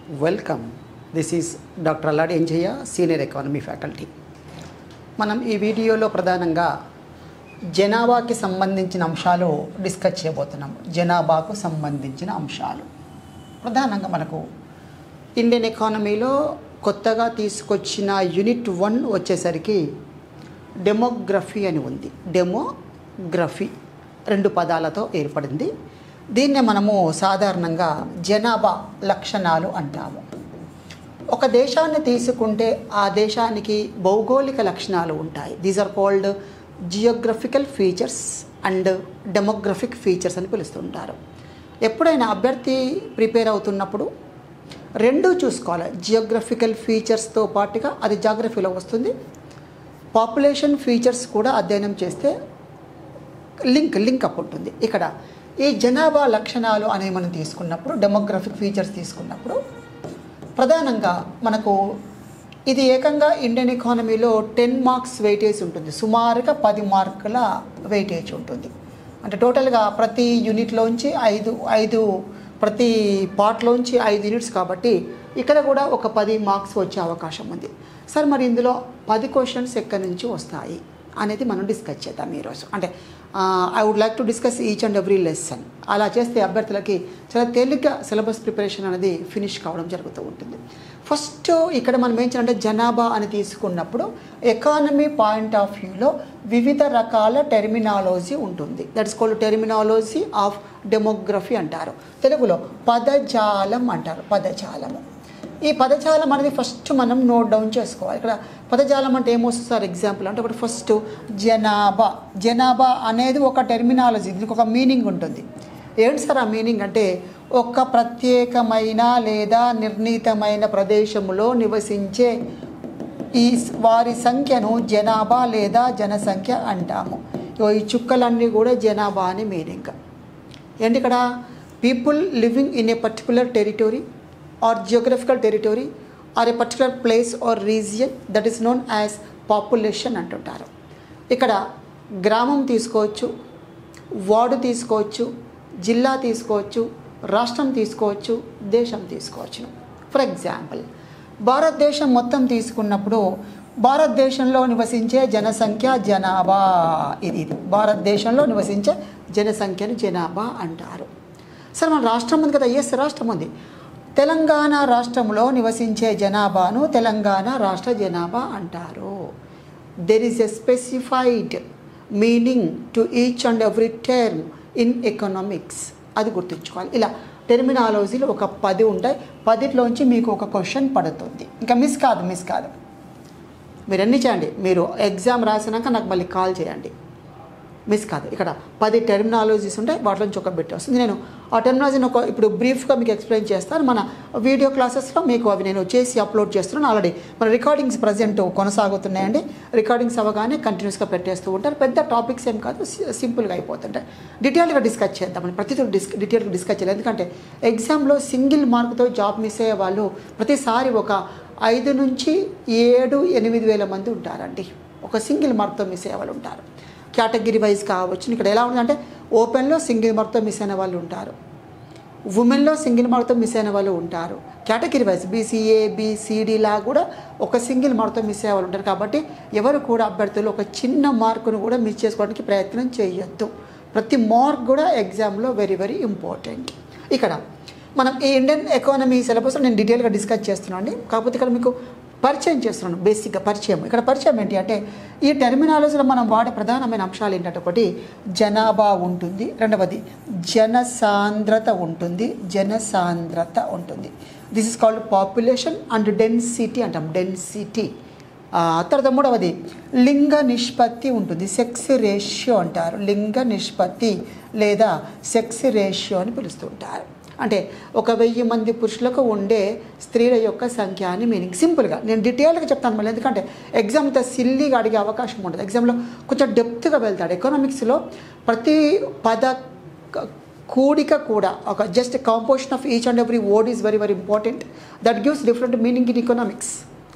welcome this is doctor Alladi Enjaiah senior economy faculty మనం ఈ వీడియోలో ప్రధానంగా జనాభాకి సంబంధించిన అంశాలు డిస్కస్ చేయబోతున్నాం జనాభాకు సంబంధించిన అంశాలు ప్రధానంగా మనకు ఇండియన్ ఎకానమీలో కొత్తగా తీసుకొచ్చిన యూనిట్ వన్ వచ్చేసరికి డెమోగ్రఫీ అని ఉంది డెమోగ్రఫీ రెండు పదాలతో ఏర్పడింది దీన్నే మనము సాధారణంగా జనాభా లక్షణాలు అంటాము ఒక దేశాన్ని తీసుకుంటే ఆ దేశానికి భౌగోళిక లక్షణాలు ఉంటాయి these are called geographical features and demographic features అని పిలుస్తుంటారు ఎప్పుడైనా అభ్యర్థి ప్రిపేర్ అవుతున్నప్పుడు రెండూ చూసుకోవాలి జియోగ్రఫికల్ ఫీచర్స్తో పాటుగా అది జాగ్రఫీలో వస్తుంది పాపులేషన్ ఫీచర్స్ కూడా అధ్యయనం చేస్తే లింక్ లింక్ అప్ ఉంటుంది ఇక్కడ ఈ జనాభా లక్షణాలు అనేవి మనం తీసుకున్నప్పుడు డెమోగ్రఫిక్ ఫీచర్స్ తీసుకున్నప్పుడు ప్రధానంగా మనకు ఇది ఏకంగా ఇండియన్ ఎకానమీలో టెన్ మార్క్స్ వెయిటేజ్ ఉంటుంది సుమారుగా పది మార్కుల వెయిటేజ్ ఉంటుంది అంటే టోటల్గా ప్రతి యూనిట్లోంచి ఐదు ఐదు ప్రతి పార్ట్లోంచి ఐదు యూనిట్స్ కాబట్టి ఇక్కడ కూడా ఒక పది మార్క్స్ వచ్చే అవకాశం ఉంది సార్ మరి ఇందులో పది క్వశ్చన్స్ ఎక్కడి నుంచి వస్తాయి అనేది మనం డిస్కస్ చేద్దాం ఈరోజు అంటే I would like to discuss each and every lesson అలా చేస్తే అభ్యర్థులకి చాలా తేలిగ్గా సిలబస్ ప్రిపరేషన్ అనేది ఫినిష్ కావడం జరుగుతూ ఉంటుంది ఫస్ట్ ఇక్కడ మనం ఏం చేయాలంటే జనాభా అని తీసుకున్నప్పుడు ఎకానమీ పాయింట్ ఆఫ్ వ్యూలో వివిధ రకాల టెర్మినాలజీ ఉంటుంది that is called terminology of demography అంటారు తెలుగులో పదజాలం అంటారు పదజాలము ఈ పదజాలం అనేది ఫస్ట్ మనం నోట్ డౌన్ చేసుకోవాలి ఇక్కడ పదజాలం అంటే ఏమొస్తుంది సార్ ఎగ్జాంపుల్ అంటే ఒకటి ఫస్ట్ జనాభా జనాభా అనేది ఒక టెర్మినాలజీ దీనికి ఒక మీనింగ్ ఉంటుంది ఏంటి సార్ ఆ మీనింగ్ అంటే ఒక ప్రత్యేకమైన లేదా నిర్ణీతమైన ప్రదేశంలో నివసించే ఈ వారి సంఖ్యను జనాభా లేదా జనసంఖ్య అంటాము ఇగో ఈ చుక్కలన్నీ కూడా జనాభా అని మీనింగ్ ఏంటి ఇక్కడ people living in a particular territory or geographical territory or a particular place or region that is known as population అంటుంటారు ఇక్కడ గ్రామం తీసుకోవచ్చు వార్డు తీసుకోవచ్చు జిల్లా తీసుకోవచ్చు రాష్ట్రం తీసుకోవచ్చు దేశం తీసుకోవచ్చు ఫర్ ఎగ్జాంపుల్ భారతదేశం మొత్తం తీసుకున్నప్పుడు భారతదేశంలో నివసించే జనసంఖ్య జనాభా ఇది ఇది భారతదేశంలో నివసించే జనసంఖ్యను జనాభా అంటారు సరే మన రాష్ట్రం ఉంది కదా ఎస్ రాష్ట్రం ఉంది తెలంగాణ రాష్ట్రంలో నివసించే జనాభాను తెలంగాణ రాష్ట్ర జనాభా అంటారు there is a specified meaning to each and every term in economics అది గుర్తుంచుకోవాలి ఇలా టెర్మినాలజీలో ఒక పది ఉంటాయి పదిట్లోంచి మీకు ఒక క్వశ్చన్ పడుతుంది ఇంకా మిస్ కాదు మిస్ కాదు మీరు ఎన్ని చేయండి మీరు ఎగ్జామ్ రాసినాక నాకు మళ్ళీ కాల్ చేయండి మిస్ కాదు ఇక్కడ పది టెర్మినాలజీస్ ఉంటాయి వాటి నుంచి ఒక బిట్ వస్తుంది నేను ఆ టెర్మినాలజీని ఒక ఇప్పుడు బ్రీఫ్గా మీకు ఎక్స్ప్లెయిన్ చేస్తాను మన వీడియో క్లాసెస్లో మీకు అవి నేను చేసి అప్లోడ్ చేస్తున్నాను ఆల్రెడీ మన రికార్డింగ్స్ ప్రజెంట్ కొనసాగుతున్నాయండి రికార్డింగ్స్ అవ్వగానే కంటిన్యూస్గా పెట్టేస్తూ ఉంటారు పెద్ద టాపిక్స్ ఏం కాదు సి- సింపుల్గా అయిపోతుంటాయి డీటెయిల్గా డిస్కస్ చేద్దామని ప్రతిదీ డిస్ డీటెయిల్గా డిస్కస్ చేయాలి ఎందుకంటే ఎగ్జామ్లో సింగిల్ మార్క్తో జాబ్ మిస్ అయ్యే వాళ్ళు ప్రతిసారి ఒక ఐదు నుంచి ఏడు ఎనిమిది వేల మంది ఉంటారండి ఒక సింగిల్ మార్క్తో మిస్ అయ్యే వాళ్ళు ఉంటారు కేటగిరీ వైజ్ కావచ్చు ఇక్కడ ఎలా ఉందంటే ఓపెన్లో సింగిల్ మార్క్తో మిస్ అయిన వాళ్ళు ఉంటారు ఉమెన్లో సింగిల్ మార్క్తో మిస్ అయిన వాళ్ళు ఉంటారు కేటగిరీ వైజ్ బీసీఏ బీసీడీలా కూడా ఒక సింగిల్ మార్క్తో మిస్ అయ్యే వాళ్ళు ఉంటారు కాబట్టి ఎవరు కూడా అభ్యర్థులు ఒక చిన్న మార్కును కూడా మిస్ చేసుకోవడానికి ప్రయత్నం చేయొద్దు ప్రతి మార్క్ కూడా ఎగ్జామ్లో వెరీ వెరీ ఇంపార్టెంట్ ఇక్కడ మనం ఈ ఇండియన్ ఎకానమీ సిలబస్ నేను డీటెయిల్గా డిస్కస్ చేస్తున్నాను అండి కాకపోతే ఇక్కడ మీకు పరిచయం చేస్తున్నాను బేసిక్గా పరిచయం ఇక్కడ పరిచయం ఏంటి అంటే ఈ టెర్మినాలజీలో మనం వాడే ప్రధానమైన అంశాలు ఏంటంటే ఒకటి జనాభా ఉంటుంది రెండవది జనసాంద్రత ఉంటుంది జనసాంద్రత ఉంటుంది this is called population and density అంటాం డెన్సిటీ ఆ తర్వాత మూడవది లింగ నిష్పత్తి ఉంటుంది సెక్స్ రేషియో అంటారు లింగ నిష్పత్తి లేదా సెక్స్ రేషియో అని పిలుస్తుంటారు అంటే ఒక వెయ్యి మంది పురుషులకు ఉండే స్త్రీల యొక్క సంఖ్య అని మీనింగ్ సింపుల్గా నేను డీటెయిల్గా చెప్తాను మళ్ళీ ఎందుకంటే ఎగ్జామ్ ఇంత సిల్లీగా అడిగే అవకాశం ఉంటుంది ఎగ్జామ్లో కొంచెం డెప్త్గా వెళ్తాడు ఎకనామిక్స్లో ప్రతి పద క- కూడిక కూడా ఒక just composition of each and every word is very very important that gives different meaning in economics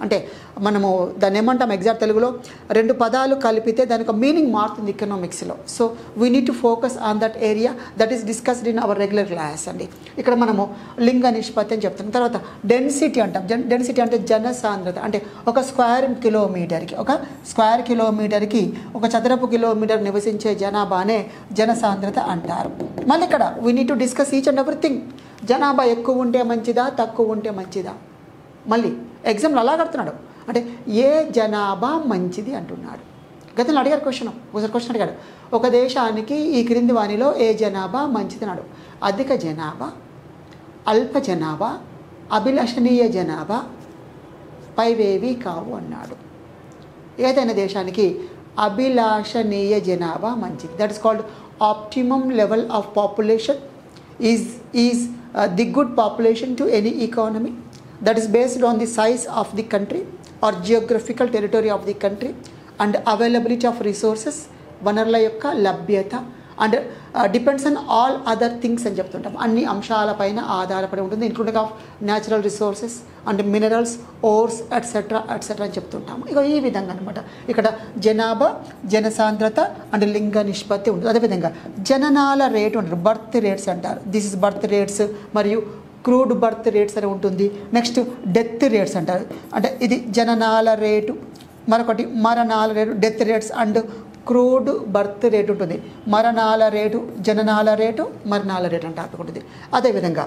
అంటే మనము దాన్ని ఏమంటాం ఎగ్జాక్ట్ తెలుగులో రెండు పదాలు కలిపితే దానికి ఒక మీనింగ్ మారుతుంది ఎకనామిక్స్లో so we need to focus on that area that is discussed in our regular class అండి ఇక్కడ మనము లింగ నిష్పత్తి అని చెప్తాం తర్వాత డెన్సిటీ అంటాం జన్ డెన్సిటీ అంటే జన సాంద్రత అంటే ఒక స్క్వేర్ కిలోమీటర్కి ఒక స్క్వేర్ కిలోమీటర్కి ఒక చదరపు కిలోమీటర్ నివసించే జనాభానే జనసాంద్రత అంటారు మళ్ళీ ఇక్కడ we need to discuss each and everything జనాభా ఎక్కువ ఉంటే మంచిదా తక్కువ ఉంటే మంచిదా మళ్ళీ ఎగ్జామ్లో అలా కడుతున్నాడు అంటే ఏ జనాభా మంచిది అంటున్నాడు గతంలో అడిగారు క్వశ్చన్ ఒకసారి క్వశ్చన్ అడిగాడు ఒక దేశానికి ఈ క్రింది వాణిలో ఏ జనాభా మంచిది అన్నాడు అధిక జనాభా అల్ప జనాభా అభిలషణీయ జనాభా పైవేవి కావు అన్నాడు ఏదైనా దేశానికి అభిలాషణీయ జనాభా మంచిది that is called optimum level of population is is the good population to any economy that is based on the size of the country or geographical territory of the country and availability of resources వనరుల యొక్క లభ్యత and depends on all other things అని చెప్తుంటాం అన్ని అంశాలపైన ఆధారపడి ఉంటుంది including of natural resources and minerals ores etcetera etcetera అని చెప్తుంటాము ఇక ఈ విధంగా అనమాట ఇక్కడ జనాభా జనసాంద్రత అండ్ లింగ నిష్పత్తి ఉంటుంది అదేవిధంగా జననాల రేటు అంటారు బర్త్ రేట్స్ అంటారు దిస్ ఇస్ బర్త్ రేట్స్ మరియు క్రూడ్ బర్త్ రేట్స్ అని ఉంటుంది నెక్స్ట్ డెత్ రేట్స్ అంటారు అంటే ఇది జననాల రేటు మరొకటి మరణాల rate death rates and crude birth rate ఉంటుంది మరణాల రేటు జననాల రేటు మరణాల రేటు అంటే టాపిక్ ఉంటుంది అదేవిధంగా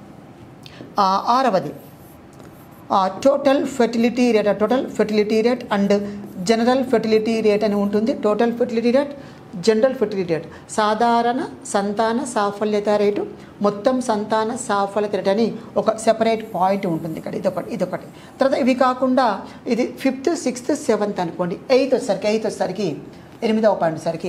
ఆ, ఆరవది total fertility rate total fertility rate and general fertility rate అని ఉంటుంది total fertility rate general fertility rate సాధారణ సంతాన సాఫల్యత రేటు మొత్తం సంతాన సాఫల్యత రేట్ అని ఒక సెపరేట్ పాయింట్ ఉంటుంది ఇక్కడ ఇదొకటి ఇదొకటి తర్వాత ఇవి కాకుండా ఇది ఫిఫ్త్ సిక్స్త్ సెవెంత్ అనుకోండి ఎయిత్ వచ్చేసరికి ఎయిత్ వచ్చేసరికి ఎనిమిదవ పాయింట్ వచ్చేసరికి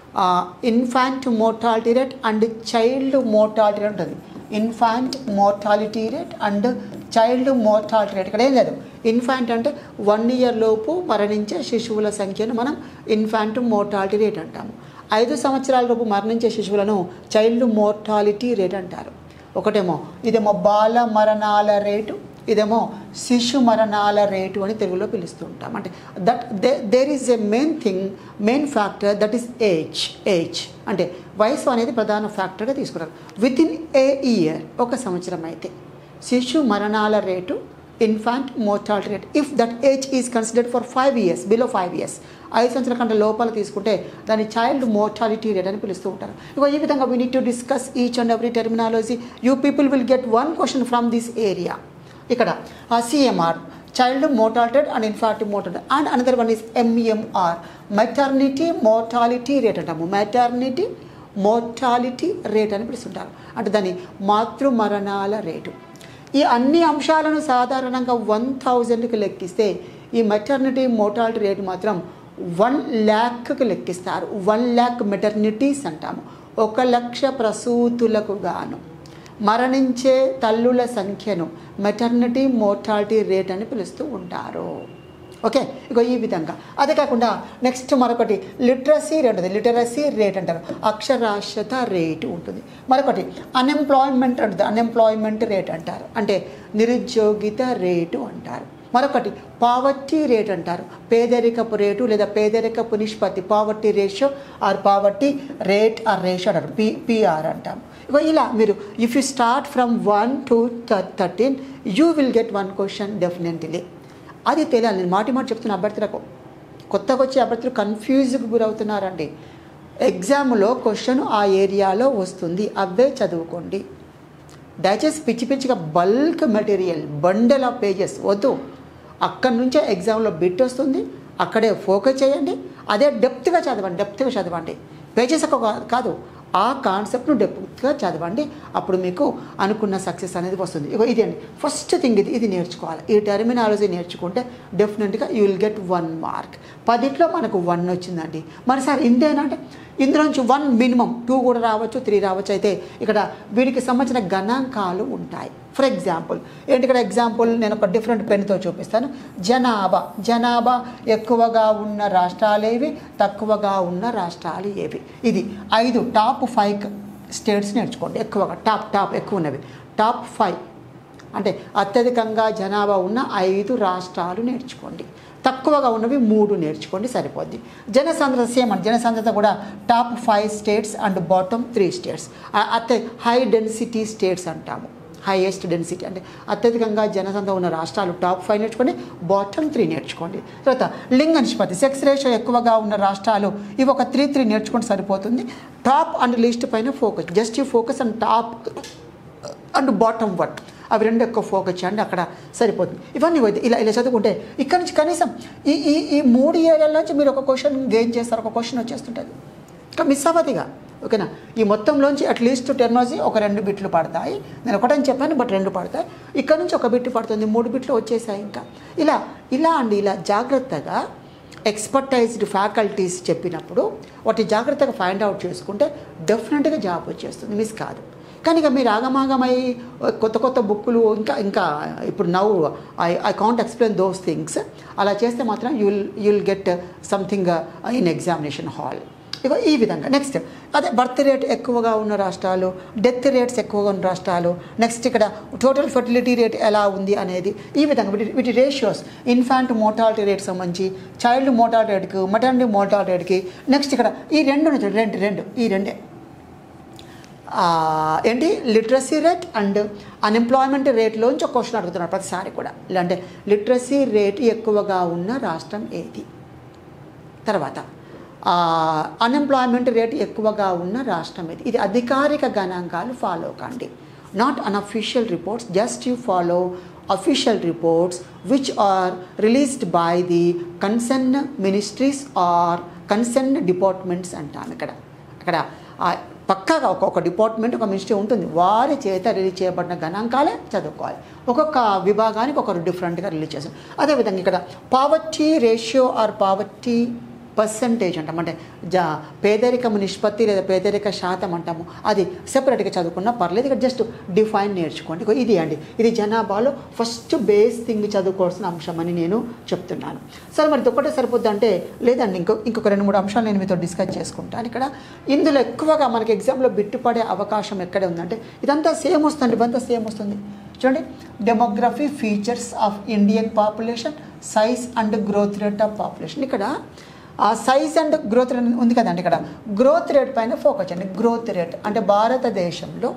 infant mortality rate and child mortality rate ఉంటుంది infant mortality rate and child mortality rate ఇక్కడ ఏం లేదు ఇన్ఫాంట్ అంటే వన్ ఇయర్ లోపు మరణించే శిశువుల సంఖ్యను మనం ఇన్ఫాంట్ మోర్టాలిటీ రేట్ అంటాము ఐదు సంవత్సరాల లోపు మరణించే శిశువులను చైల్డ్ మోర్టాలిటీ రేట్ అంటారు ఒకటేమో ఇదేమో బాల మరణాల రేటు ఇదేమో శిశు మరణాల రేటు అని తెలుగులో పిలుస్తూ ఉంటాం అంటే that they there is a main thing main factor that is age age అంటే వయసు అనేది ప్రధాన ఫ్యాక్టర్గా తీసుకున్నారు విత్ ఇన్ ఏ ఇయర్ ఒక సంవత్సరం అయితే శిశు మరణాల rate infant mortality rate if that age is considered for five years below five years ఐదు సంవత్సరాల కంటే లోపల తీసుకుంటే దాన్ని చైల్డ్ మోర్టాలిటీ రేట్ అని పిలుస్తూ ఉంటారు ఇక ఈ విధంగా we need to discuss each and every terminology you people will get one question from this area ఇక్కడ CMR child mortality and infant mortality and another one is MEMR maternity mortality rate అంటాము maternity mortality rate అని పిలుస్తుంటారు అంటే దాని మాతృ మరణాల rate ఈ అన్ని అంశాలను సాధారణంగా వన్ థౌజండ్కి లెక్కిస్తే ఈ మెటర్నిటీ మోర్టాలిటీ రేటు మాత్రం వన్ ల్యాక్కి లెక్కిస్తారు వన్ ల్యాక్ మెటర్నిటీస్ అంటాము ఒక లక్ష ప్రసూతులకు గాను మరణించే తల్లుల సంఖ్యను మెటర్నిటీ మోర్టాలిటీ రేట్ అని పిలుస్తూ ఉంటారు ఓకే ఇక ఈ విధంగా అదే కాకుండా నెక్స్ట్ మరొకటి లిటరసీ రేట్ ఉంటుంది లిటరసీ రేట్ అంటారు అక్షరాస్యత రేటు ఉంటుంది మరొకటి అన్ఎంప్లాయ్మెంట్ ఉంటుంది అన్ఎంప్లాయ్మెంట్ రేట్ అంటారు అంటే నిరుద్యోగిత రేటు అంటారు మరొకటి పావర్టీ రేట్ అంటారు పేదరికపు రేటు లేదా పేదరికపు నిష్పత్తి poverty ratio or poverty rate or ratio అంటారు పి పిఆర్ అంటాం ఇగో ఇలా మీరు if you start from one to thirteen you will get one question definitely అది తెలియాలి నేను మాటి మాట చెప్తున్న అభ్యర్థులకు కొత్తగా వచ్చే అభ్యర్థులు కన్ఫ్యూజ్కి గురవుతున్నారండి ఎగ్జామ్లో క్వశ్చన్ ఆ ఏరియాలో వస్తుంది అవే చదువుకోండి దయచేసి పిచ్చి పిచ్చిగా bulk material bundle of pages వద్దు అక్కడి నుంచే ఎగ్జామ్లో బిట్ వస్తుంది అక్కడే ఫోకస్ చేయండి అదే డెప్త్గా చదవండి డెప్త్గా చదవండి పేజెస్ ఒక కాదు ఆ కాన్సెప్ట్ను డెప్త్గా చదవండి అప్పుడు మీకు అనుకున్న సక్సెస్ అనేది వస్తుంది ఇగో ఇది అండి ఫస్ట్ థింగ్ ఇది ఇది నేర్చుకోవాలి ఈ టెర్మినాలజీ నేర్చుకుంటే డెఫినెట్గా you will get one mark పదిట్లో మనకు వన్ వచ్చిందండి మరి సార్ ఇంతేనా అంటే ఇందులో నుంచి వన్ మినిమం టూ కూడా రావచ్చు త్రీ రావచ్చు అయితే ఇక్కడ వీటికి సంబంధించిన గణాంకాలు ఉంటాయి ఫర్ ఎగ్జాంపుల్ ఏంటి ఇక్కడ ఎగ్జాంపుల్ నేను ఒక డిఫరెంట్ పెన్తో చూపిస్తాను జనాభా జనాభా ఎక్కువగా ఉన్న రాష్ట్రాలు ఏవి తక్కువగా ఉన్న రాష్ట్రాలు ఏవి ఇది ఐదు టాప్ ఫైవ్ స్టేట్స్ నేర్చుకోండి ఎక్కువగా టాప్ టాప్ ఎక్కువ ఉన్నవి టాప్ ఫైవ్ అంటే అత్యధికంగా జనాభా ఉన్న ఐదు రాష్ట్రాలు నేర్చుకోండి తక్కువగా ఉన్నవి మూడు నేర్చుకోండి సరిపోద్ది జనసాంద్రత సేమ్ అండి జనసాంద్రత కూడా top five states and bottom three states అత్య హై డెన్సిటీ స్టేట్స్ అంటాము హైయెస్ట్ డెన్సిటీ అంటే అత్యధికంగా జనసంఖ్య ఉన్న రాష్ట్రాలు టాప్ ఫైవ్ నేర్చుకోండి బాటమ్ త్రీ నేర్చుకోండి తర్వాత లింగ నిష్పత్తి సెక్స్ రేషియో ఎక్కువగా ఉన్న రాష్ట్రాలు ఇవి ఒక త్రీ త్రీ నేర్చుకుంటే సరిపోతుంది టాప్ అండ్ లిస్ట్ పైన focus just you focus and top and bottom one అవి రెండు ఎక్కువ ఫోకస్ చేయండి అక్కడ సరిపోతుంది ఇవన్నీ పోతే ఇలా ఇలా చదువుకుంటే ఇక్కడ నుంచి కనీసం ఈ ఈ ఈ మూడు ఏరియాల నుంచి మీరు ఒక క్వశ్చన్ గెయిన్ చేస్తారు ఒక క్వశ్చన్ వచ్చేస్తుంటుంది ఇంకా మిస్ అవ్వదుగా ఓకేనా ఈ మొత్తంలోంచి అట్లీస్ట్ టెక్నాలజీ ఒక రెండు బిట్లు పడతాయి నేను ఒకటని చెప్పాను బట్ రెండు పడతాయి ఇక్కడ నుంచి ఒక బిట్ పడుతుంది మూడు బిట్లు వచ్చేసాయి ఇంకా ఇలా ఇలా అండి ఇలా జాగ్రత్తగా ఎక్స్పర్టైజ్డ్ ఫ్యాకల్టీస్ చెప్పినప్పుడు వాటి జాగ్రత్తగా ఫైండ్ అవుట్ చేసుకుంటే డెఫినెట్గా జాబ్ వచ్చేస్తుంది మిస్ కాదు కానీ ఇక మీరు ఆగమాగమై కొత్త కొత్త బుక్కులు ఇంకా ఇంకా ఇప్పుడు నవ్వు I I can't explain those things అలా చేస్తే మాత్రం you'll you'll get something in examination hall ఇక ఈ విధంగా నెక్స్ట్ అదే బర్త్ రేట్ ఎక్కువగా ఉన్న రాష్ట్రాలు డెత్ రేట్స్ ఎక్కువగా ఉన్న రాష్ట్రాలు నెక్స్ట్ ఇక్కడ టోటల్ ఫెర్టిలిటీ రేట్ ఎలా ఉంది అనేది ఈ విధంగా వీటి వీటి రేషియోస్ ఇన్ఫాంట్ మోటాలిటీ రేట్ సంబంధించి చైల్డ్ మోటాలిటీ రేట్కి మటర్నిటీ మోటాలిటీ రేట్కి నెక్స్ట్ ఇక్కడ ఈ రెండు నుంచి రెండు రెండు ఈ రెండే ఆ, ఏంటి లిటరసీ రేట్ అండ్ అన్ఎంప్లాయ్మెంట్ రేట్లోంచి ఒక క్వశ్చన్ అడుగుతున్నారు ప్రతిసారి కూడా అంటే లిటరసీ రేట్ ఎక్కువగా ఉన్న రాష్ట్రం ఏది తర్వాత అన్ఎంప్లాయ్మెంట్ రేట్ ఎక్కువగా ఉన్న రాష్ట్రం ఇది ఇది అధికారిక గణాంకాలు ఫాలో కండి not unofficial reports just you follow official reports which are released by the concern ministries or concern departments అంటాం ఇక్కడ ఇక్కడ ఆ పక్కాగా ఒక్కొక్క డిపార్ట్మెంట్ ఒక మినిస్ట్రీ ఉంటుంది వారి చేత రిలీజ్ చేయబడిన గణాంకాలే చదువుకోవాలి ఒక్కొక్క విభాగానికి ఒకరు డిఫరెంట్గా రిలీజ్ చేస్తారు అదేవిధంగా ఇక్కడ poverty ratio or poverty percentage అంటాం అంటే జా పేదరికం నిష్పత్తి లేదా పేదరిక శాతం అంటాము అది సెపరేట్గా చదువుకున్నా పర్లేదు ఇక్కడ జస్ట్ డిఫైన్ నేర్చుకోండి ఇగో ఇది అండి ఇది జనాభాలో ఫస్ట్ బేస్ థింగ్ చదువుకోవాల్సిన అంశం అని నేను చెప్తున్నాను సరే మరి ఇది ఒక్కటే సరిపోద్ది అంటే లేదండి ఇంకో ఇంకొక రెండు మూడు అంశాలు నేను మీతో డిస్కస్ చేసుకుంటాను ఇక్కడ ఇందులో ఎక్కువగా మనకి ఎగ్జామ్లో బిట్టుపడే అవకాశం ఎక్కడే ఉందంటే ఇదంతా సేమ్ వస్తుంది ఇదంతా సేమ్ వస్తుంది చూడండి demography features of Indian population size and growth rate of population ఇక్కడ ఆ సైజ్ అండ్ గ్రోత్ రేట్ ఉంది కదండి ఇక్కడ గ్రోత్ రేట్ పైన ఫోకస్ చేయండి గ్రోత్ రేట్ అంటే భారతదేశంలో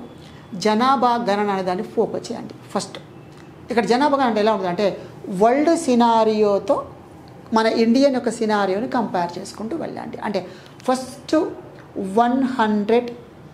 జనాభా గణన అనే దాన్ని ఫోకస్ చేయండి ఫస్ట్ ఇక్కడ జనాభా గణన అంటే ఎలా ఉంటుంది అంటే వరల్డ్ సినారియోతో మన ఇండియన్ యొక్క సినారియోని కంపేర్ చేసుకుంటూ వెళ్ళండి అంటే ఫస్ట్ వన్ హండ్రెడ్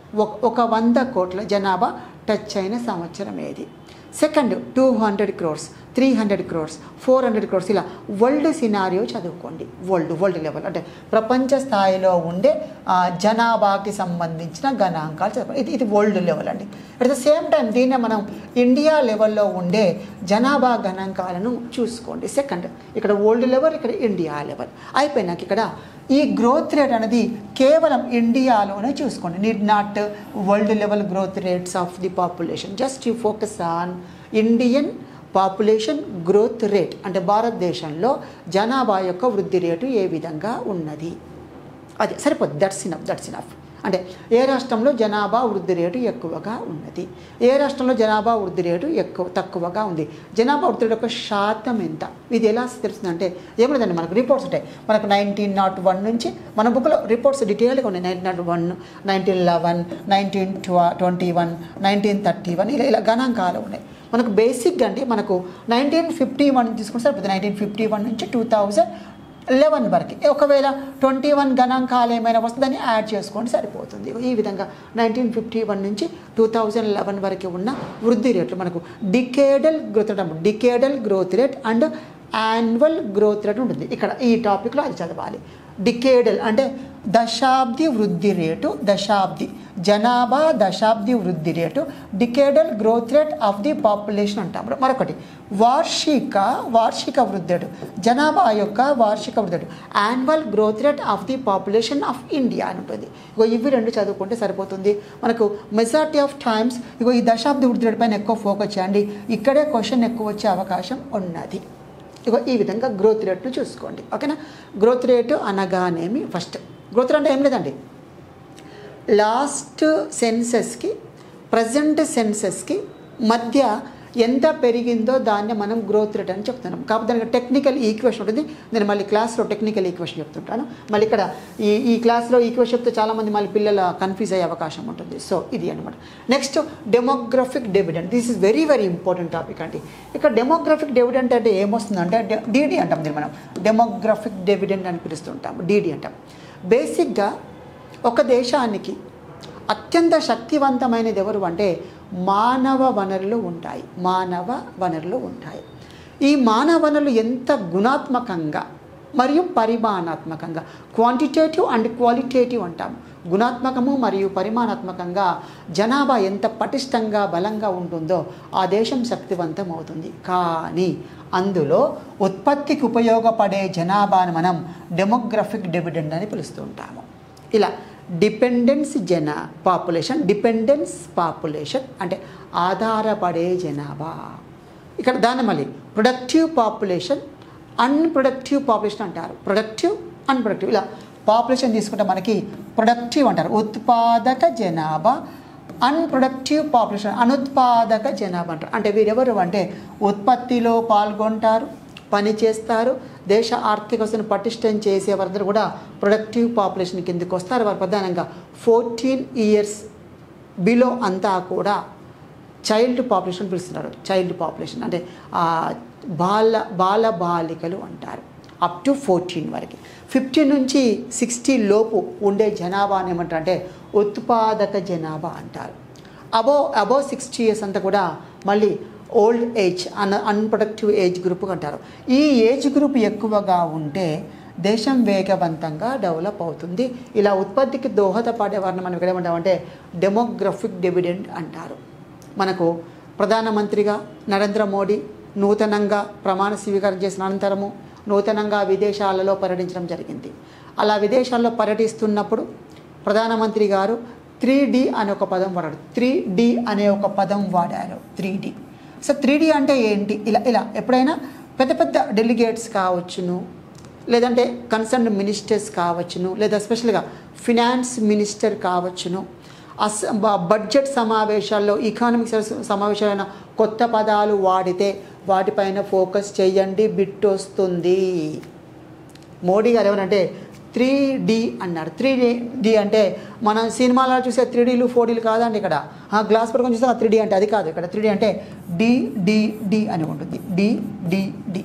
ఒక వంద కోట్ల జనాభా టచ్ అయిన సంవత్సరం ఏది second two hundred crores three hundred crores four hundred crores ఇలా వరల్డ్ సినారియో చదువుకోండి వరల్డ్ వరల్డ్ లెవెల్ అంటే ప్రపంచ స్థాయిలో ఉండే ఆ, జనాభాకి సంబంధించిన గణాంకాలు చదువుకోండి ఇది ఇది వరల్డ్ లెవెల్ అండి అట్ ద సేమ్ టైం దీన్నే మనం ఇండియా లెవెల్లో ఉండే జనాభా గణాంకాలను చూసుకోండి సెకండ్ ఇక్కడ వరల్డ్ లెవెల్ ఇక్కడ ఇండియా లెవెల్ అయిపోయినాక ఇక్కడ ఈ గ్రోత్ రేట్ అనేది కేవలం ఇండియాలోనే చూసుకోండి need not world level growth rates of the population just you focus on Indian population growth rate అంటే భారతదేశంలో జనాభా యొక్క వృద్ధి రేటు ఏ విధంగా ఉన్నది అది సరిపోద్ది దట్స్ ఇనఫ్ దట్స్ ఇనఫ్ అంటే ఏ రాష్ట్రంలో జనాభా వృద్ధి రేటు ఎక్కువగా ఉన్నది ఏ రాష్ట్రంలో జనాభా వృద్ధి రేటు ఎక్కువ తక్కువగా ఉంది జనాభా వృద్ధి రేటు యొక్క శాతం ఎంత ఇది ఎలా తెలుస్తుందంటే ఏముందండి మనకు రిపోర్ట్స్ ఉంటాయి మనకు నైన్టీన్ నాట్ వన్ నుంచి మన బుక్లో రిపోర్ట్స్ డీటెయిల్గా ఉన్నాయి nineteen nought one nineteen eleven nineteen twenty one nineteen thirty one ఇలా ఇలా గణాంకాలు ఉన్నాయి మనకు బేసిక్గా అంటే మనకు నైన్టీన్ ఫిఫ్టీ వన్ తీసుకుంటే సరిపోతుంది నైన్టీన్ ఫిఫ్టీ వన్ నుంచి టూ థౌజండ్ లెవెన్ వరకు ఒకవేళ ట్వంటీ వన్ గణాంకాలు ఏమైనా వస్తే దాన్ని యాడ్ చేసుకోండి సరిపోతుంది ఈ విధంగా నైన్టీన్ ఫిఫ్టీ వన్ నుంచి టూ థౌజండ్ లెవెన్ వరకు ఉన్న వృద్ధి రేట్లు మనకు decadal growth rate decadal growth rate and annual growth rate ఉంటుంది ఇక్కడ ఈ టాపిక్లో అది చదవాలి డికేడల్ అంటే దశాబ్ది వృద్ధి రేటు దశాబ్ది జనాభా దశాబ్ది వృద్ధి రేటు decadal growth rate of the population అంటాం మరొకటి వార్షిక వార్షిక వృద్ధి రేటు జనాభా యొక్క వార్షిక వృద్ధి రేటు annual growth rate of the population of India అని ఉంటుంది ఇగో ఇవి రెండు చదువుకుంటే సరిపోతుంది మనకు మెజారిటీ ఆఫ్ టైమ్స్ ఇగో ఈ దశాబ్ది వృద్ధి రేటు పైన ఎక్కువ ఫోకస్ చేయండి ఇక్కడే క్వశ్చన్ ఎక్కువ వచ్చే అవకాశం ఉన్నది ఇగో ఈ విధంగా గ్రోత్ రేట్ను చూసుకోండి ఓకేనా గ్రోత్ రేటు అనగానేమి ఫస్ట్ గ్రోత్ రేట్ అంటే ఏం లేదండి లాస్ట్ సెన్సెస్కి ప్రజెంట్ సెన్సెస్కి మధ్య ఎంత పెరిగిందో దాన్ని మనం గ్రోత్ రేట్ అని చెప్తున్నాం కాబట్టి దానికి టెక్నికల్ ఈక్వేషన్ ఉంటుంది నేను మళ్ళీ క్లాస్లో టెక్నికల్ ఈక్వేషన్ చెప్తుంటాను మళ్ళీ ఇక్కడ ఈ ఈ క్లాస్లో ఈక్వేషన్ చెప్తే చాలామంది మళ్ళీ పిల్లల కన్ఫ్యూజ్ అయ్యే అవకాశం ఉంటుంది సో ఇది అనమాట next demographic dividend this is very very important topic అండి ఇక్కడ డెమోగ్రఫిక్ డివిడెంట్ అంటే ఏమొస్తుందంటే డీడీ అంటాం దీన్ని మనం డెమోగ్రఫిక్ డివిడెంట్ అని పిలుస్తుంటాం డీడీ అంటాం బేసిక్గా ఒక దేశానికి అత్యంత శక్తివంతమైనది ఎవరు అంటే మానవ వనరులు ఉంటాయి మానవ వనరులు ఉంటాయి ఈ మానవ వనరులు ఎంత గుణాత్మకంగా మరియు పరిమాణాత్మకంగా క్వాంటిటేటివ్ అండ్ క్వాలిటేటివ్ అంటాం గుణాత్మకము మరియు పరిమాణాత్మకంగా జనాభా ఎంత పటిష్టంగా బలంగా ఉంటుందో ఆ దేశం శక్తివంతం అవుతుంది కానీ అందులో ఉత్పత్తికి ఉపయోగపడే జనాభాను మనం డెమోగ్రఫిక్ డివిడెండ్ అని పిలుస్తూ ఉంటాము ఇలా డిపెండెన్స్ జన పాపులేషన్ డిపెండెన్స్ పాపులేషన్ అంటే ఆధారపడే జనాభా ఇక్కడ దాన్ని మళ్ళీ ప్రొడక్టివ్ పాపులేషన్ అన్ప్రొడక్టివ్ పాపులేషన్ అంటారు ప్రొడక్టివ్ అన్ప్రొడక్టివ్ ఇలా పాపులేషన్ తీసుకుంటే మనకి ప్రొడక్టివ్ అంటారు ఉత్పాదక జనాభా అన్ప్రొడక్టివ్ పాపులేషన్ అనుత్పాదక జనాభా అంటారు అంటే వీరెవరు అంటే ఉత్పత్తిలో పాల్గొంటారు పని చేస్తారు దేశ ఆర్థిక వ్యవస్థను పటిష్టం చేసే వారందరూ కూడా ప్రొడక్టివ్ పాపులేషన్ కిందకి వస్తారు వారు ప్రధానంగా ఫోర్టీన్ ఇయర్స్ బిలో అంతా కూడా చైల్డ్ పాపులేషన్ పిలుస్తున్నారు చైల్డ్ పాపులేషన్ అంటే ఆ, బాల బాల బాలికలు అంటారు అప్ టు ఫోర్టీన్ వరకు ఫిఫ్టీన్ నుంచి సిక్స్టీ లోపు ఉండే జనాభాని ఏమంటారు అంటే ఉత్పాదక జనాభా అంటారు అబో అబో సిక్స్టీ ఇయర్స్ అంతా కూడా మళ్ళీ old age un unproductive age group అంటారు ఈ ఏజ్ గ్రూప్ ఎక్కువగా ఉంటే దేశం వేగవంతంగా డెవలప్ అవుతుంది ఇలా ఉత్పత్తికి దోహదపడే వారిని మనం ఇక్కడ ఏమంటామంటే డెమోగ్రఫిక్ డివిడెండ్ అంటారు మనకు ప్రధానమంత్రిగా నరేంద్ర మోడీ నూతనంగా ప్రమాణ స్వీకారం చేసిన అనంతరము నూతనంగా విదేశాలలో పర్యటించడం జరిగింది అలా విదేశాల్లో పర్యటిస్తున్నప్పుడు ప్రధానమంత్రి గారు త్రీ డి అనే ఒక పదం వాడారు త్రీ డి అనే ఒక పదం వాడారు three D so three D అంటే ఏంటి ఇలా ఇలా ఎప్పుడైనా పెద్ద పెద్ద డెలిగేట్స్ కావచ్చును లేదంటే కన్సర్న్ మినిస్టర్స్ కావచ్చును లేదా స్పెషల్గా ఫినాన్స్ మినిస్టర్ కావచ్చును అస్ బ- బడ్జెట్ సమావేశాల్లో ఎకానమిక్ సమావేశాలైన కొత్త పదాలు వాడితే వాటిపైన ఫోకస్ చేయండి బిట్ వస్తుంది మోడీ గారు ఏమనంటే త్రీ డి అన్నారు త్రీ డి అంటే మన సినిమాలో చూసే త్రీ డీలు ఫోర్ డీలు కాదండి ఇక్కడ ఆ గ్లాస్ పడుకొని చూస్తే త్రీ డి అంటే అది కాదు ఇక్కడ త్రీ డి అంటే డి డి డి అని ఉంటుంది D D D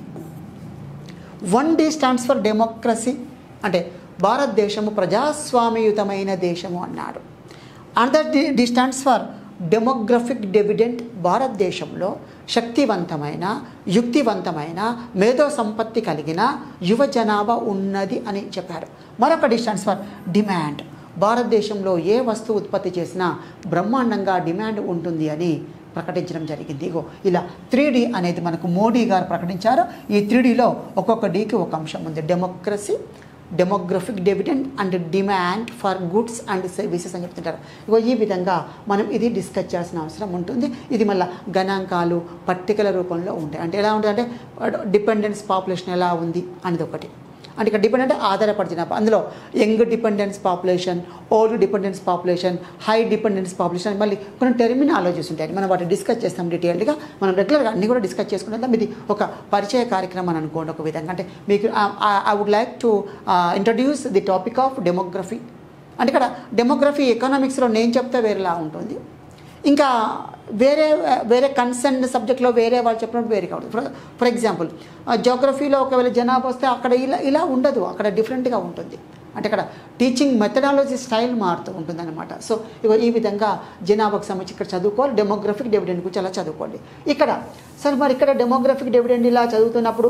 one D stands for democracy అంటే భారతదేశము ప్రజాస్వామ్యయుతమైన దేశము అన్నాడు another D D stands for demographic dividend భారతదేశంలో శక్తివంతమైన యుక్తివంతమైన మేధో సంపత్తి కలిగిన యువ జనాభా ఉన్నది అని చెప్పారు మరొక డి స్టాండ్స్ ఫర్ డిమాండ్ భారతదేశంలో ఏ వస్తువు ఉత్పత్తి చేసినా బ్రహ్మాండంగా డిమాండ్ ఉంటుంది అని ప్రకటించడం జరిగింది ఇగో ఇలా త్రీ డి అనేది మనకు మోడీ గారు ప్రకటించారు ఈ త్రీ డిలో ఒక్కొక్క డీకి ఒక అంశం ఉంది democracy demographic dividend and demand for goods and services అని చెప్తుంటారు ఇగో ఈ విధంగా మనం ఇది డిస్కస్ చేయాల్సిన అవసరం ఉంటుంది ఇది మళ్ళీ గణాంకాలు పట్టికల రూపంలో ఉంటాయి అంటే ఎలా ఉంటుంది అంటే డిపెండెన్స్ పాపులేషన్ ఎలా ఉంది అనేది ఒకటి అంటే ఇక్కడ డిపెండెంట్ ఆధారపడిన అందులో young dependence population old dependence population high dependence population మళ్ళీ కొన్ని టెర్మినాలజీస్ ఉంటాయి మనం వాటిని డిస్కస్ చేస్తాం డీటెయిల్డ్గా మనం రెగ్యులర్గా అన్ని కూడా డిస్కస్ చేసుకుంటాం ఇది ఒక పరిచయ కార్యక్రమం అని అనుకోండి ఒక విధంగా అంటే మీకు I would like to introduce the topic of demography అంటే ఇక్కడ డెమోగ్రఫీ ఎకనామిక్స్లో నేను చెప్తే వేరేలా ఉంటుంది ఇంకా వేరే వేరే కన్సర్న్ సబ్జెక్ట్లో వేరే వాళ్ళు చెప్పినప్పుడు వేరే కాదు ఫర్ ఫర్ ఎగ్జాంపుల్ జోగ్రఫీలో ఒకవేళ జనాభా వస్తే అక్కడ ఇలా ఇలా ఉండదు అక్కడ డిఫరెంట్గా ఉంటుంది అంటే ఇక్కడ టీచింగ్ మెథడాలజీ స్టైల్ మారుతూ ఉంటుందన్నమాట సో ఇగో ఈ విధంగా జనాభాకు సంబంధించి ఇక్కడ చదువుకోవాలి డెమోగ్రఫిక్ డివిడెండ్ గురించి అలా చదువుకోండి ఇక్కడ సరే మరి ఇక్కడ డెమోగ్రఫిక్ డివిడెండ్ ఇలా చదువుతున్నప్పుడు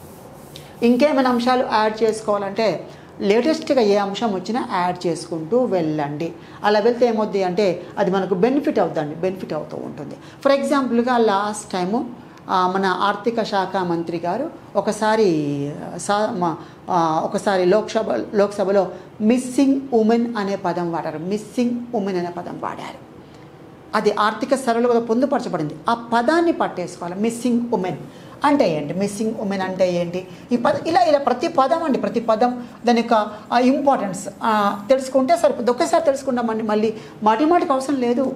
ఇంకేమైనా అంశాలు యాడ్ చేసుకోవాలంటే లేటెస్ట్గా ఏ అంశం వచ్చినా యాడ్ చేసుకుంటూ వెళ్ళండి అలా వెళ్తే ఏమవుద్ది అంటే అది మనకు బెనిఫిట్ అవుతుందండి బెనిఫిట్ అవుతూ ఉంటుంది ఫర్ ఎగ్జాంపుల్గా లాస్ట్ టైము ఆ, మన ఆర్థిక శాఖ మంత్రి గారు ఒకసారి సా మా- ఆ, ఒకసారి లోక్సభ లోక్సభలో మిస్సింగ్ ఉమెన్ అనే పదం వాడారు మిస్సింగ్ ఉమెన్ అనే పదం వాడారు అది ఆర్థిక సరళగా పొందుపరచబడింది ఆ పదాన్ని పట్టేసుకోవాలి మిస్సింగ్ ఉమెన్ అంటే ఏంటి మిస్సింగ్ ఉమెన్ అంటే ఏంటి ఈ పద ఇలా ఇలా ప్రతి పదం అండి ప్రతి పదం దాని యొక్క ఇంపార్టెన్స్ తెలుసుకుంటే సరిపోతుంది ఒకేసారి తెలుసుకుంటామండి మళ్ళీ మాటి మాటికి అవసరం లేదు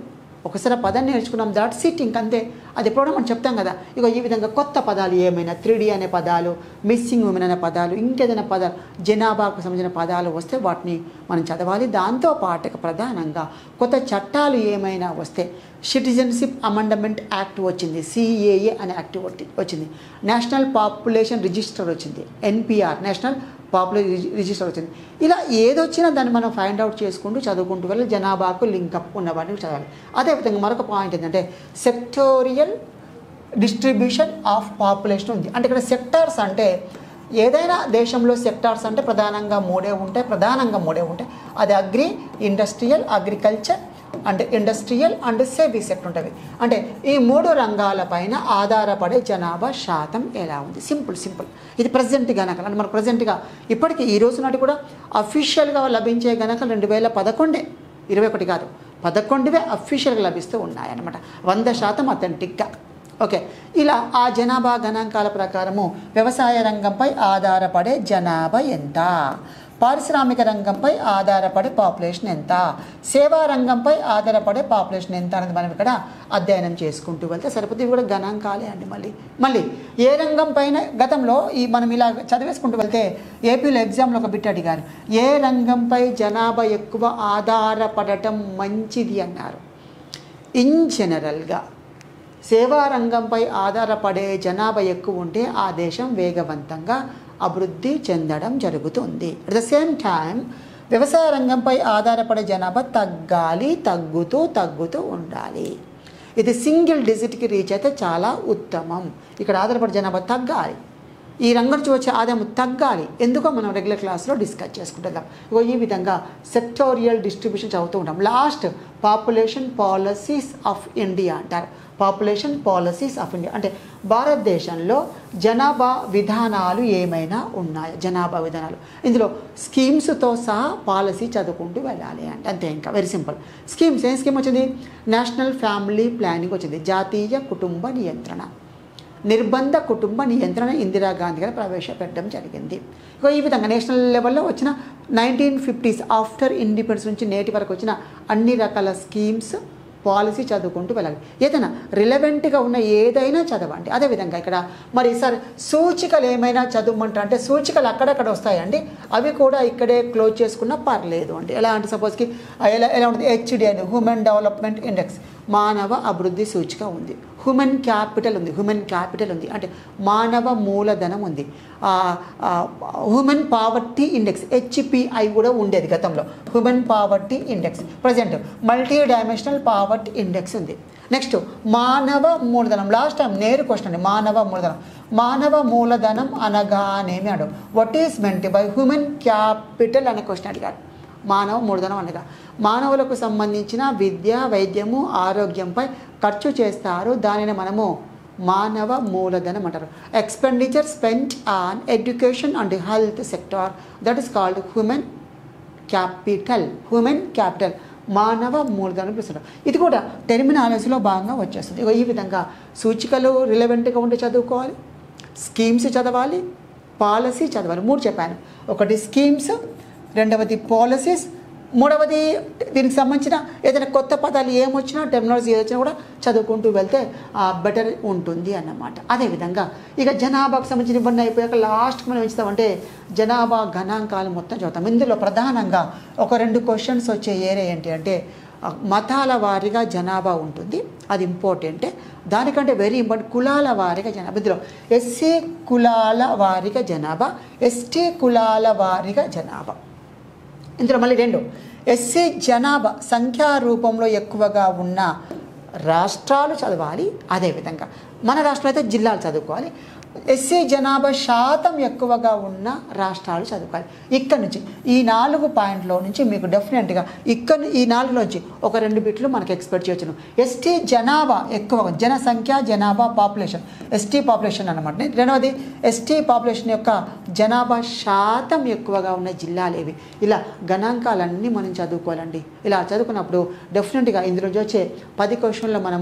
ఒకసారి ఆ పదాన్ని నేర్చుకున్నాం దాట్ సిట్ ఇంకంతే అది ఎప్పుడో మనం చెప్తాం కదా ఇక ఈ విధంగా కొత్త పదాలు ఏమైనా త్రీ అనే పదాలు మిస్సింగ్ ఉమెన్ అనే పదాలు ఇంకేదైనా పదాలు జనాభాకు సంబంధించిన పదాలు వస్తే వాటిని మనం చదవాలి దాంతో పాటుగా ప్రధానంగా కొత్త చట్టాలు ఏమైనా వస్తే సిటిజన్షిప్ అమెండమెంట్ యాక్ట్ వచ్చింది సిఏఏ అనే యాక్ట్ ఒకటి వచ్చింది నేషనల్ పాపులేషన్ రిజిస్టర్ వచ్చింది ఎన్పిఆర్ నేషనల్ పాపులేషన్ రిజిస్టర్ వచ్చింది ఇలా ఏదొచ్చినా దాన్ని మనం ఫైండ్ అవుట్ చేసుకుంటూ చదువుకుంటూ వెళ్ళి జనాభాకు లింకప్ ఉన్న వాటిని చదవాలి అదేవిధంగా మరొక పాయింట్ ఏంటంటే సెక్టోరియల్ డిస్ట్రిబ్యూషన్ ఆఫ్ పాపులేషన్ ఉంది అంటే ఇక్కడ సెక్టార్స్ అంటే ఏదైనా దేశంలో సెక్టార్స్ అంటే ప్రధానంగా మూడే ఉంటాయి ప్రధానంగా మూడే ఉంటాయి అది అగ్రి ఇండస్ట్రియల్ అగ్రికల్చర్ అంటే ఇండస్ట్రియల్ అండ్ సేవింగ్ సెక్టర్ ఉంటుంది అంటే ఈ మూడు రంగాలపైన ఆధారపడే జనాభా శాతం ఎలా ఉంది సింపుల్ సింపుల్ ఇది ప్రజెంట్ గణకలు అంటే మనకు ప్రజెంట్గా ఇప్పటికీ ఈ రోజు నాటి కూడా అఫీషియల్గా లభించే గణకలు రెండు వేల పదకొండే ఇరవై ఒకటి కాదు పదకొండువే అఫీషియల్గా లభిస్తూ ఉన్నాయన్నమాట వంద శాతం అథెంటిక్గా ఓకే ఇలా ఆ జనాభా గణాంకాల ప్రకారము వ్యవసాయ రంగంపై ఆధారపడే జనాభా ఎంత పారిశ్రామిక రంగంపై ఆధారపడే పాపులేషన్ ఎంత సేవా రంగంపై ఆధారపడే పాపులేషన్ ఎంత అనేది మనం ఇక్కడ అధ్యయనం చేసుకుంటూ వెళ్తే సరిపోతే ఇవి కూడా గణాంకాలే అండి మళ్ళీ మళ్ళీ ఏ రంగం పైన గతంలో ఈ మనం ఇలా చదివేసుకుంటూ వెళ్తే ఏపీలో ఎగ్జామ్లో ఒక బిట్ అడిగారు ఏ రంగంపై జనాభా ఎక్కువ ఆధారపడటం మంచిది అన్నారు ఇన్ జనరల్గా సేవా రంగంపై ఆధారపడే జనాభా ఎక్కువ ఉంటే ఆ దేశం వేగవంతంగా అభివృద్ధి చెందడం జరుగుతుంది అట్ ద సేమ్ టైం వ్యవసాయ రంగంపై ఆధారపడే జనాభా తగ్గాలి తగ్గుతూ తగ్గుతూ ఉండాలి ఇది సింగిల్ డిజిట్కి రీచ్ అయితే చాలా ఉత్తమం ఇక్కడ ఆధారపడే జనాభా తగ్గాలి ఈ రంగం నుంచి వచ్చే ఆదాయం తగ్గాలి ఎందుకో మనం రెగ్యులర్ క్లాస్లో డిస్కస్ చేసుకుంటున్నాం ఇగో ఈ విధంగా సెక్టోరియల్ డిస్ట్రిబ్యూషన్ చదువుతూ ఉంటాం last population policies of India అంటారు పాపులేషన్ పాలసీస్ ఆఫ్ ఇండియా అంటే భారతదేశంలో జనాభా విధానాలు ఏమైనా ఉన్నాయా జనాభా విధానాలు ఇందులో స్కీమ్స్తో సహా పాలసీ చదువుకుంటూ వెళ్ళాలి అంటే అంతే ఇంకా వెరీ సింపుల్ స్కీమ్స్ ఏం స్కీమ్ వచ్చింది నేషనల్ ఫ్యామిలీ ప్లానింగ్ వచ్చింది జాతీయ కుటుంబ నియంత్రణ నిర్బంధ కుటుంబ నియంత్రణ ఇందిరాగాంధీ గారు ప్రవేశపెట్టడం జరిగింది ఇక ఈ విధంగా నేషనల్ లెవెల్లో వచ్చిన నైన్టీన్ ఫిఫ్టీస్ ఆఫ్టర్ ఇండిపెండెన్స్ నుంచి నేటి వరకు వచ్చిన అన్ని రకాల స్కీమ్స్ పాలసీ చదువుకుంటూ వెళ్ళాలి ఏదైనా రిలవెంట్గా ఉన్న ఏదైనా చదవండి అదేవిధంగా ఇక్కడ మరి సార్ సూచికలు ఏమైనా చదవమంటారు అంటే సూచికలు అక్కడక్కడ వస్తాయండి అవి కూడా ఇక్కడే క్లోజ్ చేసుకున్నా పర్లేదు అండి ఎలా అంటే సపోజ్కి ఎలా ఎలా ఉంటుంది హెచ్డి అని హ్యూమన్ డెవలప్మెంట్ ఇండెక్స్ మానవ అభివృద్ధి సూచిక ఉంది హ్యూమన్ క్యాపిటల్ ఉంది హ్యూమన్ క్యాపిటల్ ఉంది అంటే మానవ మూలధనం ఉంది హ్యూమన్ పావర్టీ ఇండెక్స్ హెచ్పిఐ కూడా ఉండేది గతంలో human poverty index present multi dimensional poverty index ఉంది నెక్స్ట్ మానవ మూలధనం లాస్ట్ టైం నేరు క్వశ్చన్ అండి మానవ మూలధనం మానవ మూలధనం అనగానేమి అడు what is meant by human capital అనే క్వశ్చన్ అడిగారు మానవ మూలధనం అనగా మానవులకు సంబంధించిన విద్య వైద్యము ఆరోగ్యంపై ఖర్చు చేస్తారు దానిని మనము మానవ మూలధనం అంటారు expenditure spend on education and health sector that is called human capital human capital మానవ మూలధనం పిలుస్తారు ఇది కూడా టెర్మినాలజీలో భాగంగా వచ్చేస్తుంది ఇగో ఈ విధంగా సూచికలు రిలవెంట్గా ఉండి చదువుకోవాలి స్కీమ్స్ చదవాలి పాలసీ చదవాలి మూడు చెప్పాను ఒకటి స్కీమ్స్ రెండవది పాలసీస్ మూడవది దీనికి సంబంధించిన ఏదైనా కొత్త పదాలు ఏమొచ్చినా టెర్మినాలజీ ఏదొచ్చినా కూడా చదువుకుంటూ వెళ్తే బెటర్ ఉంటుంది అన్నమాట అదేవిధంగా ఇక జనాభాకు సంబంధించిన ఇవన్నీ అయిపోయాక లాస్ట్కి మనం ఇస్తామంటే జనాభా గణాంకాలు మొత్తం చదువుతాం ఇందులో ప్రధానంగా ఒక రెండు క్వశ్చన్స్ వచ్చే ఏరియా ఏంటి అంటే ఆ, మతాల వారీగా జనాభా ఉంటుంది అది ఇంపార్టెంటే దానికంటే వెరీ ఇంపార్టెంట్ కులాల వారీగా జనాభా ఇందులో ఎస్సీ కులాల వారీగా జనాభా ఎస్టీ కులాల వారీగా జనాభా ఇందులో మళ్ళీ రెండు ఎస్సీ జనాభా సంఖ్యా రూపంలో ఎక్కువగా ఉన్న రాష్ట్రాలు చదవాలి అదేవిధంగా మన రాష్ట్రంలో అయితే జిల్లాలు చదువుకోవాలి ఎస్సీ జనాభా శాతం ఎక్కువగా ఉన్న రాష్ట్రాలు చదువుకోవాలి ఇక్కడ నుంచి ఈ నాలుగు పాయింట్లో నుంచి మీకు డెఫినెట్గా ఇక్కడ ఈ నాలుగు నుంచి ఒక రెండు బిట్లు మనకి ఎక్స్పెక్ట్ చేయొచ్చును ఎస్టీ జనాభా ఎక్కువ జనసంఖ్య జనాభా పాపులేషన్ ఎస్టీ పాపులేషన్ అనమాట రెండవది ఎస్టీ పాపులేషన్ యొక్క జనాభా శాతం ఎక్కువగా ఉన్న జిల్లాలు ఏవి ఇలా గణాంకాలన్నీ మనం చదువుకోవాలండి ఇలా చదువుకున్నప్పుడు డెఫినెట్గా ఇందులో నుంచి వచ్చే పది క్వశ్చన్లో మనము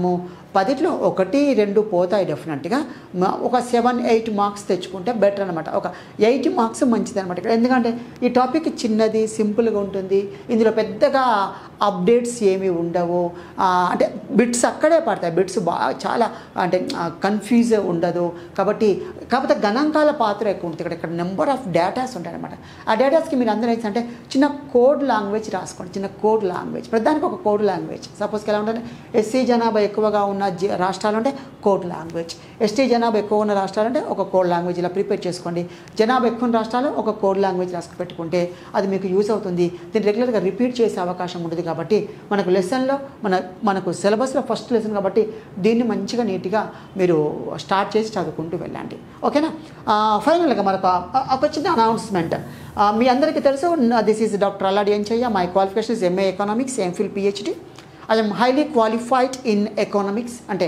పదిట్లో ఒకటి రెండు పోతాయి డెఫినెట్గా మ- ఒక సెవెన్ ఎయిట్ మార్క్స్ తెచ్చుకుంటే బెటర్ అనమాట ఒక ఎయిట్ మార్క్స్ మంచిది అనమాట ఇక్కడ ఎందుకంటే ఈ టాపిక్ చిన్నది సింపుల్గా ఉంటుంది ఇందులో పెద్దగా అప్డేట్స్ ఏమీ ఉండవు ఆ, అంటే బిట్స్ అక్కడే పడతాయి బిట్స్ బాగా చాలా అంటే కన్ఫ్యూజ్ ఉండదు కాబట్టి కాకపోతే గణాంకాల పాత్ర ఎక్కువ ఉంటుంది ఇక్కడ ఇక్కడ నెంబర్ ఆఫ్ డేటాస్ ఉంటాయి అనమాట ఆ డేటాస్కి మీరు అందరూ ఏంటంటే చిన్న కోడ్ లాంగ్వేజ్ రాసుకోండి చిన్న కోడ్ లాంగ్వేజ్ ప్రధానికి ఒక కోడ్ లాంగ్వేజ్ సపోజ్కి ఎలా ఉంటుంది ఎస్సీ జనాభా ఎక్కువగా ఉన్న జి- రాష్ట్రాలు అంటే కోడ్ లాంగ్వేజ్ ఎస్టీ జనాభా ఎక్కువ ఉన్న రాష్ట్రాలు అంటే ఒక కోడ్ లాంగ్వేజ్ ఇలా ప్రిపేర్ చేసుకోండి జనాభా ఎక్కువ ఉన్న రాష్ట్రాలు ఒక కోడ్ లాంగ్వేజ్ రాసుకు పెట్టుకుంటే అది మీకు యూజ్ అవుతుంది దీన్ని రెగ్యులర్గా రిపీట్ చేసే అవకాశం ఉంటుంది కాబట్టి మనకు లెసన్లో మన మనకు సిలబస్లో ఫస్ట్ లెసన్ కాబట్టి దీన్ని మంచిగా నీట్గా మీరు స్టార్ట్ చేసి చదువుకుంటూ వెళ్ళండి ఓకేనా ఫైనల్గా మనకు ఆ- ఒక చిన్న అనౌన్స్మెంట్ మీ అందరికీ తెలుసు this is doctor Alladi Enchaiah my qualification is MA economics MPhil PhD I'm highly qualified in economics అంటే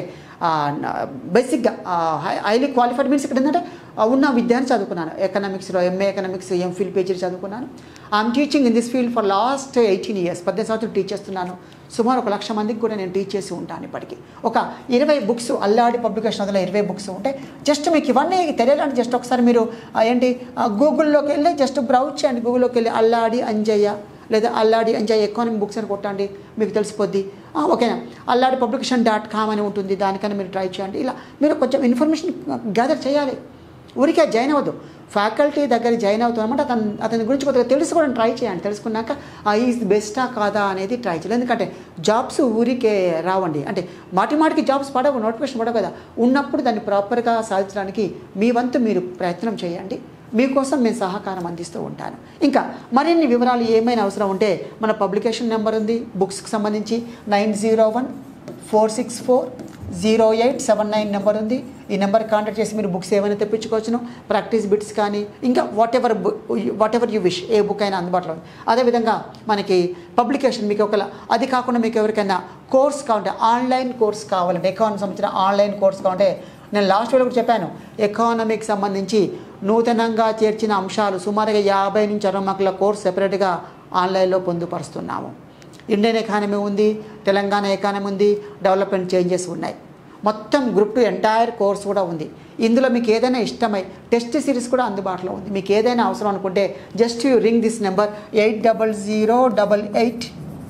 బేసిక్గా హైలీ క్వాలిఫైడ్ మీన్స్ ఇక్కడ ఏంటంటే ఆ, ఉన్న విద్యాన్ని చదువుకున్నాను ఎకనామిక్స్లో ఎంఏ ఎకనామిక్స్ ఎంఫిల్ పిహెచ్డి చదువుకున్నాను I'm teaching in this field for last eighteen years పద్దెనిమిది సంవత్సరాలు టీచ్ చేస్తున్నాను సుమారు ఒక లక్ష మందికి కూడా నేను టీచ్ చేసి ఉంటాను ఇప్పటికీ ఒక ఇరవై బుక్స్ అల్లాడి పబ్లికేషన్ అందులో ఇరవై బుక్స్ ఉంటాయి జస్ట్ మీకు ఇవన్నీ తెలియాలంటే జస్ట్ ఒకసారి మీరు ఆ, ఏంటి ఆ, గూగుల్లోకి వెళ్ళి జస్ట్ బ్రౌజ్ చేయండి గూగుల్లోకి వెళ్ళి అల్లాడి అంజయ్య లేదా అల్లాడి అంజయ్య ఎకానమీ బుక్స్ అని కొట్టండి మీకు తెలిసిపోద్ది ఆ, ఓకేనా అల్లాడి పబ్లికేషన్ డాట్ కామ్ అని ఉంటుంది దానికన్నా మీరు ట్రై చేయండి ఇలా మీరు కొంచెం ఇన్ఫర్మేషన్ గ్యాదర్ చేయాలి ఊరికే జాయిన్ అవ్వద్దు ఫ్యాకల్టీ దగ్గర జాయిన్ అవుతాం అనమాట అతను అతని గురించి కొద్దిగా తెలుసుకోవడం ట్రై చేయండి తెలుసుకున్నాక ఈజ్ బెస్టా కాదా అనేది ట్రై చేయాలి ఎందుకంటే జాబ్స్ ఊరికే రావండి అంటే మాటి మాటికి జాబ్స్ పడవు నోటిఫికేషన్ పడవు కదా ఉన్నప్పుడు దాన్ని ప్రాపర్గా సాధించడానికి మీ వంతు మీరు ప్రయత్నం చేయండి మీకోసం మేము సహకారం అందిస్తూ ఉంటాను ఇంకా మరిన్ని వివరాలు ఏమైనా అవసరం ఉంటే మన పబ్లికేషన్ నెంబర్ ఉంది బుక్స్కి సంబంధించి nine zero one four six four zero eight seven nine number ఉంది ఈ నెంబర్ కాంటాక్ట్ చేసి మీరు బుక్స్ ఏమైనా తెప్పించుకోవచ్చును ప్రాక్టీస్ బిట్స్ కానీ ఇంకా whatever whatever you wish a book అయినా అందుబాటులో ఉంది అదేవిధంగా మనకి పబ్లికేషన్ మీకు ఒకవేళ అది కాకుండా మీకు ఎవరికైనా కోర్స్ కావాలంటే ఆన్లైన్ కోర్స్ కావాలంటే ఎకానమీ సంబంధించిన ఆన్లైన్ కోర్స్ కావాలంటే నేను లాస్ట్ వీడియో కూడా చెప్పాను ఎకానమీకి సంబంధించి నూతనంగా చేర్చిన అంశాలు సుమారుగా యాభై నుంచి అరవై మార్కుల కోర్స్ సెపరేట్గా ఆన్లైన్లో పొందుపరుస్తున్నాము ఇండియన్ ఎకానమీ ఉంది తెలంగాణ ఎకానమీ ఉంది డెవలప్మెంట్ చేంజెస్ ఉన్నాయి మొత్తం గ్రూప్ టూ ఎంటైర్ కోర్స్ కూడా ఉంది ఇందులో మీకు ఏదైనా ఇష్టమై టెస్ట్ సిరీస్ కూడా అందుబాటులో ఉంది మీకు ఏదైనా అవసరం అనుకుంటే just you ring this number eight double zero double eight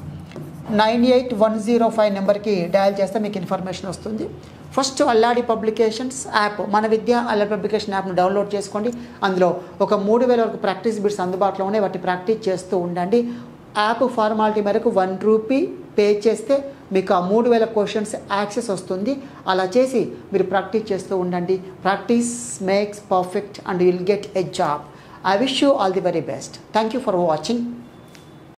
nine eight one zero five నెంబర్కి డయల్ చేస్తే మీకు ఇన్ఫర్మేషన్ వస్తుంది ఫస్ట్ అల్లాడి పబ్లికేషన్స్ యాప్ మన విద్య అల్లాడి పబ్లికేషన్ యాప్ను డౌన్లోడ్ చేసుకోండి అందులో ఒక మూడు వేల వరకు ప్రాక్టీస్ బిట్స్ అందుబాటులో ఉన్నాయి వాటి ప్రాక్టీస్ చేస్తూ ఉండండి యాప్ ఫార్మాలిటీ మేరకు వన్ రూపీ పే చేస్తే మీకు ఆ మూడు వేల క్వశ్చన్స్ యాక్సెస్ వస్తుంది అలా చేసి మీరు ప్రాక్టీస్ చేస్తూ ఉండండి practice makes perfect and will get a job I wish you all the very best thank you for watching